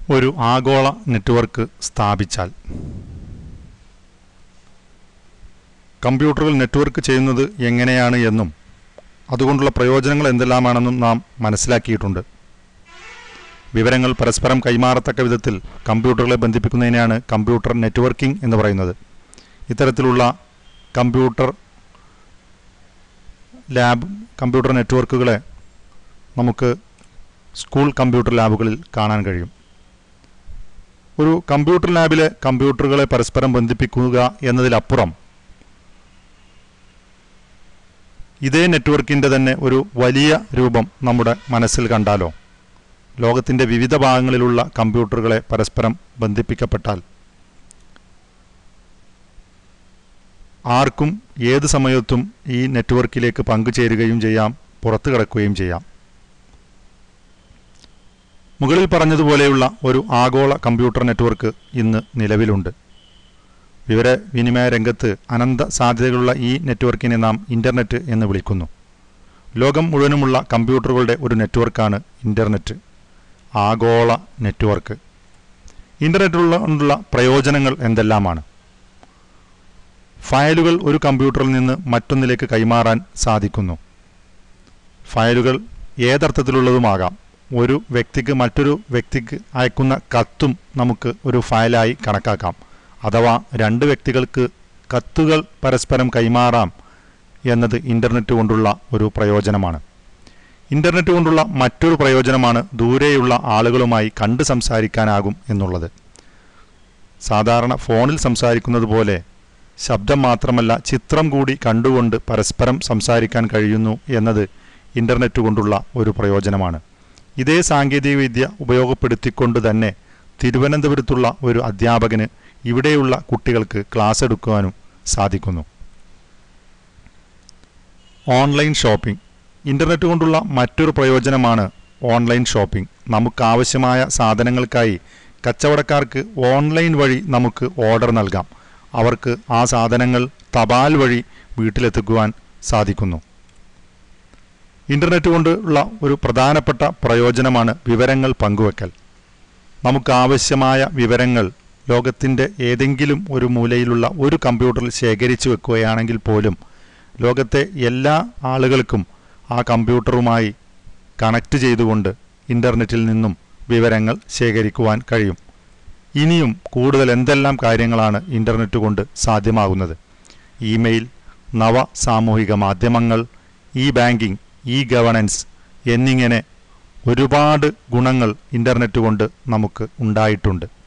ഒരു ആഗോള നെറ്റ്വർക്ക് സ്ഥാപിച്ചാൽ കമ്പ്യൂട്ടറുകൾ നെറ്റ്വർക്ക് ചെയ്യുന്നത് എങ്ങനെയാണ് എന്നും അതുകൊണ്ടുള്ള പ്രയോജനങ്ങൾ എന്തെല്ലാമാണെന്നും നാം മനസ്സിലാക്കിയിട്ടുണ്ട് വിവരങ്ങൾ പരസ്പരം കൈമാറത്തക്ക വിധത്തിൽ കമ്പ്യൂട്ടറുകളെ ബന്ധിപ്പിക്കുന്നതിനെയാണ് കമ്പ്യൂട്ടർ നെറ്റ്വർക്കിംഗ് എന്ന് പറയുന്നത് ഇത്തരത്തിലുള്ള കമ്പ്യൂട്ടർ ലാബ് കമ്പ്യൂട്ടർ നെറ്റ്വർക്കുകളെ നമുക്ക് സ്കൂൾ കമ്പ്യൂട്ടർ ലാബുകളിൽ കാണാൻ കഴിയും ഒരു കമ്പ്യൂട്ടർ ലാബിലെ കമ്പ്യൂട്ടറുകളെ പരസ്പരം ബന്ധിപ്പിക്കുക എന്നതിലപ്പുറം ഇതേ നെറ്റ്വർക്കിൻ്റെ തന്നെ ഒരു വലിയ രൂപം നമ്മുടെ മനസ്സിൽ കണ്ടാലോ ലോകത്തിൻ്റെ വിവിധ ഭാഗങ്ങളിലുള്ള കമ്പ്യൂട്ടറുകളെ പരസ്പരം ബന്ധിപ്പിക്കപ്പെട്ടാൽ ആർക്കും ഏത് സമയത്തും ഈ നെറ്റ്വർക്കിലേക്ക് പങ്കുചേരുകയും ചെയ്യാം പുറത്തു കിടക്കുകയും ചെയ്യാം മുകളിൽ പറഞ്ഞതുപോലെയുള്ള ഒരു ആഗോള കമ്പ്യൂട്ടർ നെറ്റ്വർക്ക് ഇന്ന് നിലവിലുണ്ട് വിവരവിനിമയ രംഗത്ത് അനന്ത സാധ്യതകളുള്ള ഈ നെറ്റ്വർക്കിനെ നാം ഇൻ്റർനെറ്റ് എന്ന് വിളിക്കുന്നു ലോകം മുഴുവനുമുള്ള കമ്പ്യൂട്ടറുകളുടെ ഒരു നെറ്റ്വർക്കാണ് ഇൻ്റർനെറ്റ് ആഗോള നെറ്റ്വർക്ക് ഇൻ്റർനെറ്റുള്ള കൊണ്ടുള്ള പ്രയോജനങ്ങൾ എന്തെല്ലാമാണ് ഫയലുകൾ ഒരു കമ്പ്യൂട്ടറിൽ നിന്ന് മറ്റൊന്നിലേക്ക് കൈമാറാൻ സാധിക്കുന്നു ഫയലുകൾ ഏതർത്ഥത്തിലുള്ളതുമാകാം ഒരു വ്യക്തിക്ക് മറ്റൊരു വ്യക്തിക്ക് അയക്കുന്ന കത്തും നമുക്ക് ഒരു ഫയലായി കണക്കാക്കാം അഥവാ രണ്ട് വ്യക്തികൾക്ക് കത്തുകൾ പരസ്പരം കൈമാറാം എന്നത് ഇൻ്റർനെറ്റ് കൊണ്ടുള്ള ഒരു പ്രയോജനമാണ് ഇൻ്റർനെറ്റ് കൊണ്ടുള്ള മറ്റൊരു പ്രയോജനമാണ് ദൂരെയുള്ള ആളുകളുമായി കണ്ട് സംസാരിക്കാനാകും എന്നുള്ളത് സാധാരണ ഫോണിൽ സംസാരിക്കുന്നത് പോലെ ശബ്ദം മാത്രമല്ല ചിത്രം കൂടി കണ്ടുകൊണ്ട് പരസ്പരം സംസാരിക്കാൻ കഴിയുന്നു എന്നത് ഇൻ്റർനെറ്റ് കൊണ്ടുള്ള ഒരു പ്രയോജനമാണ് ഇതേ സാങ്കേതികവിദ്യ ഉപയോഗപ്പെടുത്തിക്കൊണ്ട് തന്നെ തിരുവനന്തപുരത്തുള്ള ഒരു അധ്യാപകന് ഇവിടെയുള്ള കുട്ടികൾക്ക് ക്ലാസ് എടുക്കുവാനും സാധിക്കുന്നു ഓൺലൈൻ ഷോപ്പിംഗ് ഇൻ്റർനെറ്റ് കൊണ്ടുള്ള മറ്റൊരു പ്രയോജനമാണ് ഓൺലൈൻ ഷോപ്പിംഗ് നമുക്കാവശ്യമായ സാധനങ്ങൾക്കായി കച്ചവടക്കാർക്ക് ഓൺലൈൻ വഴി നമുക്ക് ഓർഡർ നൽകാം അവർക്ക് ആ സാധനങ്ങൾ തപാൽ വഴി വീട്ടിലെത്തിക്കുവാൻ സാധിക്കുന്നു ഇൻ്റർനെറ്റ് കൊണ്ടുള്ള ഒരു പ്രധാനപ്പെട്ട പ്രയോജനമാണ് വിവരങ്ങൾ പങ്കുവെക്കൽ നമുക്കാവശ്യമായ വിവരങ്ങൾ ലോകത്തിൻ്റെ ഏതെങ്കിലും ഒരു മൂലയിലുള്ള ഒരു കമ്പ്യൂട്ടറിൽ ശേഖരിച്ചു വെക്കുകയാണെങ്കിൽ പോലും ലോകത്തെ എല്ലാ ആളുകൾക്കും ആ കമ്പ്യൂട്ടറുമായി കണക്റ്റ് ചെയ്തുകൊണ്ട് ഇൻ്റർനെറ്റിൽ നിന്നും വിവരങ്ങൾ ശേഖരിക്കുവാൻ കഴിയും ഇനിയും കൂടുതൽ എന്തെല്ലാം കാര്യങ്ങളാണ് ഇൻ്റർനെറ്റ് കൊണ്ട് സാധ്യമാകുന്നത് ഇമെയിൽ നവ സാമൂഹിക മാധ്യമങ്ങൾ ഇ ബാങ്കിംഗ് ഇ ഗവണൻസ് എന്നിങ്ങനെ ഒരുപാട് ഗുണങ്ങൾ ഇൻ്റർനെറ്റ് കൊണ്ട് നമുക്ക് ഉണ്ടായിട്ടുണ്ട്